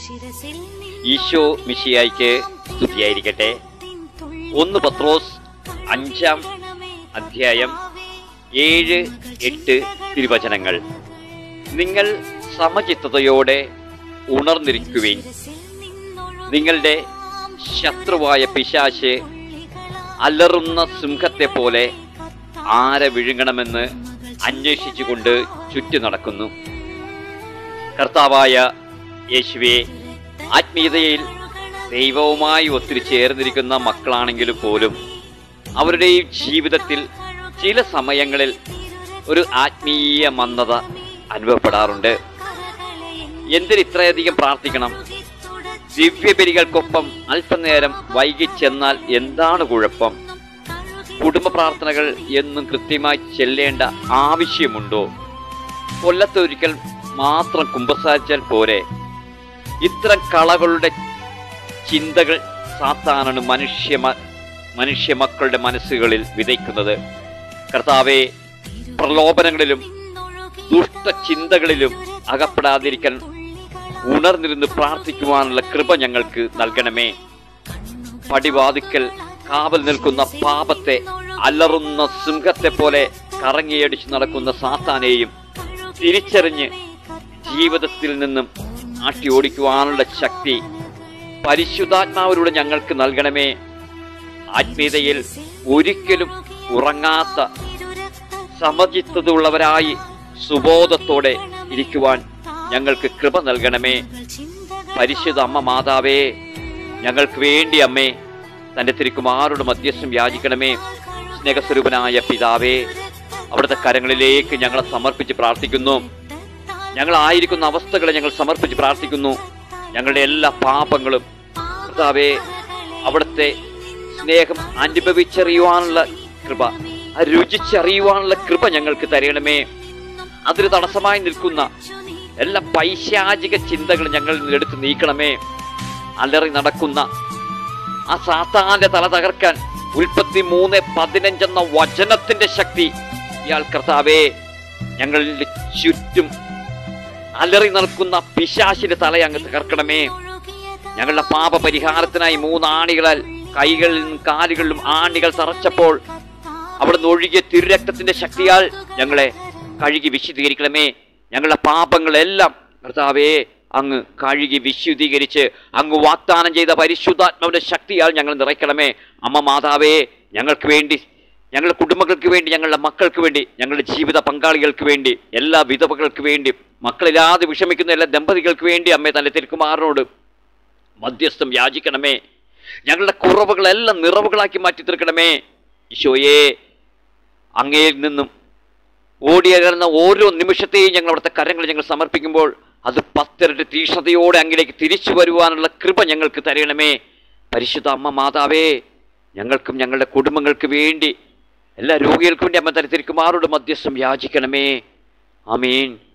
ഈശോ മിശിയായിക്ക് സ്തുതിയായിരിക്കട്ടെ ഒന്ന് പത്രോസ് അഞ്ചാം അധ്യായം ഏഴ് എട്ട് തിരുവചനങ്ങൾ നിങ്ങൾ സമചിത്തതയോടെ ഉണർന്നിരിക്കുവിൻ നിങ്ങളുടെ ശത്രുവായ പിശാശ് അലറുന്ന സിംഹത്തെ പോലെ ആരെ വിഴുങ്ങണമെന്ന് അന്വേഷിച്ചുകൊണ്ട് ചുറ്റി നടക്കുന്നു കർത്താവായ യേശുവെ ആത്മീയതയിൽ ദൈവവുമായി ഒത്തിരി ചേർന്നിരിക്കുന്ന മക്കളാണെങ്കിലും പോലും അവരുടെ ഈ ജീവിതത്തിൽ ചില സമയങ്ങളിൽ ഒരു ആത്മീയ മന്ദത അനുഭവപ്പെടാറുണ്ട് എന്തിന് ഇത്രയധികം പ്രാർത്ഥിക്കണം ദിവ്യബലികൾക്കൊപ്പം അല്പനേരം വൈകിച്ചെന്നാൽ എന്താണ് കുഴപ്പം കുടുംബ പ്രാർത്ഥനകൾ എന്നും കൃത്യമായി ചെല്ലേണ്ട ആവശ്യമുണ്ടോ കൊല്ലത്തൊരിക്കൽ മാത്രം കുമ്പസാരിച്ചാൽ പോരെ ഇത്തരം കളകളുടെ ചിന്തകൾ സാത്താനാണ് മനുഷ്യ മനുഷ്യ മക്കളുടെ മനസ്സുകളിൽ വിതയ്ക്കുന്നത് കർത്താവെ പ്രലോഭനങ്ങളിലും ദുഷ്ടചിന്തകളിലും അകപ്പെടാതിരിക്കാൻ ഉണർന്നിരുന്ന് പ്രാർത്ഥിക്കുവാനുള്ള കൃപ ഞങ്ങൾക്ക് നൽകണമേ പടിവാതിക്കൽ കാവൽ നിൽക്കുന്ന പാപത്തെ അലറുന്ന സിംഹത്തെ പോലെ കറങ്ങിയടിച്ച് നടക്കുന്ന സാത്താനെയും തിരിച്ചറിഞ്ഞ് ജീവിതത്തിൽ നിന്നും ആട്ടി ഓടിക്കുവാനുള്ള ശക്തി പരിശുദ്ധാത്മാവിലൂടെ ഞങ്ങൾക്ക് നൽകണമേ ആത്മീയതയിൽ ഒരിക്കലും ഉറങ്ങാത്ത സമചിത്തതയുള്ളവരായി സുബോധത്തോടെ ഇരിക്കുവാൻ ഞങ്ങൾക്ക് കൃപ നൽകണമേ പരിശുദ്ധ അമ്മ മാതാവേ ഞങ്ങൾക്ക് വേണ്ടി അമ്മേ തന്റെ തിരുക്കുമാരുടെ മധ്യസ്ഥം യാചിക്കണമേ സ്നേഹസ്വരൂപനായ പിതാവേ അവിടുത്തെ കരങ്ങളിലേക്ക് ഞങ്ങളെ സമർപ്പിച്ച് പ്രാർത്ഥിക്കുന്നു ഞങ്ങളായിരിക്കുന്ന അവസ്ഥകളെ ഞങ്ങൾ സമർപ്പിച്ച് പ്രാർത്ഥിക്കുന്നു ഞങ്ങളുടെ എല്ലാ പാപങ്ങളും കർത്താവേ അവിടുത്തെ സ്നേഹം അനുഭവിച്ചറിയുവാനുള്ള കൃപ ആ രുചിച്ചറിയുവാനുള്ള കൃപ ഞങ്ങൾക്ക് തരണമേ അതിന് തടസ്സമായി നിൽക്കുന്ന എല്ലാ പൈശാചിക ചിന്തകൾ ഞങ്ങളിൽ നിന്ന് എടുത്ത് നീക്കണമേ അലറി നടക്കുന്ന ആ സാത്താന്റെ തല തകർക്കാൻ ഉൽപ്പത്തി മൂന്ന് പതിനഞ്ചെന്ന വചനത്തിന്റെ ശക്തി ഇയാൾ കർത്താവേ ഞങ്ങളുടെ ചുറ്റും അലറി നടക്കുന്ന പിശാശിന്റെ തല അങ്ങ് തകർക്കണമേ ഞങ്ങളുടെ പാപ പരിഹാരത്തിനായി മൂന്നാണികളാൽ കൈകളിലും കാലുകളിലും ആണികൾ തറച്ചപ്പോൾ അവിടുന്ന് ഒഴുകിയ തിരുരക്തത്തിന്റെ ശക്തിയാൽ ഞങ്ങളെ കഴുകി വിശുദ്ധീകരിക്കണമേ ഞങ്ങളുടെ പാപങ്ങളെല്ലാം കർത്താവേ അങ്ങ് കഴുകി വിശുദ്ധീകരിച്ച് അങ്ങ് വാഗ്ദാനം ചെയ്ത പരിശുദ്ധാത്മാവിന്റെ ശക്തിയാൽ ഞങ്ങൾ നിറയ്ക്കണമേ അമ്മ മാതാവേ ഞങ്ങൾക്ക് വേണ്ടി ഞങ്ങളുടെ കുടുംബങ്ങൾക്ക് വേണ്ടി ഞങ്ങളുടെ മക്കൾക്ക് വേണ്ടി ഞങ്ങളുടെ ജീവിത പങ്കാളികൾക്ക് വേണ്ടി എല്ലാ വിധവകൾക്ക് വേണ്ടി മക്കളില്ലാതെ വിഷമിക്കുന്ന എല്ലാ ദമ്പതികൾക്ക് വേണ്ടി അമ്മേ തന്റെ തിരുക്കുമാറിനോട് മധ്യസ്ഥം യാചിക്കണമേ ഞങ്ങളുടെ കുറവുകളെല്ലാം നിറവുകളാക്കി മാറ്റി തീർക്കണമേ ഈശോയെ അങ്ങയിൽ നിന്നും ഓടിയകർന്ന ഓരോ നിമിഷത്തെയും ഞങ്ങൾ അവിടുത്തെ കരങ്ങൾ ഞങ്ങൾ സമർപ്പിക്കുമ്പോൾ അത് പത്തിരട്ടി തീഷ്ണതയോടെ അങ്ങിലേക്ക് തിരിച്ചു വരുവാനുള്ള കൃപ ഞങ്ങൾക്ക് തരണമേ പരിശുദ്ധ അമ്മ മാതാവേ ഞങ്ങൾക്കും ഞങ്ങളുടെ കുടുംബങ്ങൾക്ക് വേണ്ടി എല്ലാ രോഗികൾക്കും വേണ്ടി അമ്മ തരത്തിരിക്കുമാരോട് മധ്യസ്ഥം യാചിക്കണമേ ആമീൻ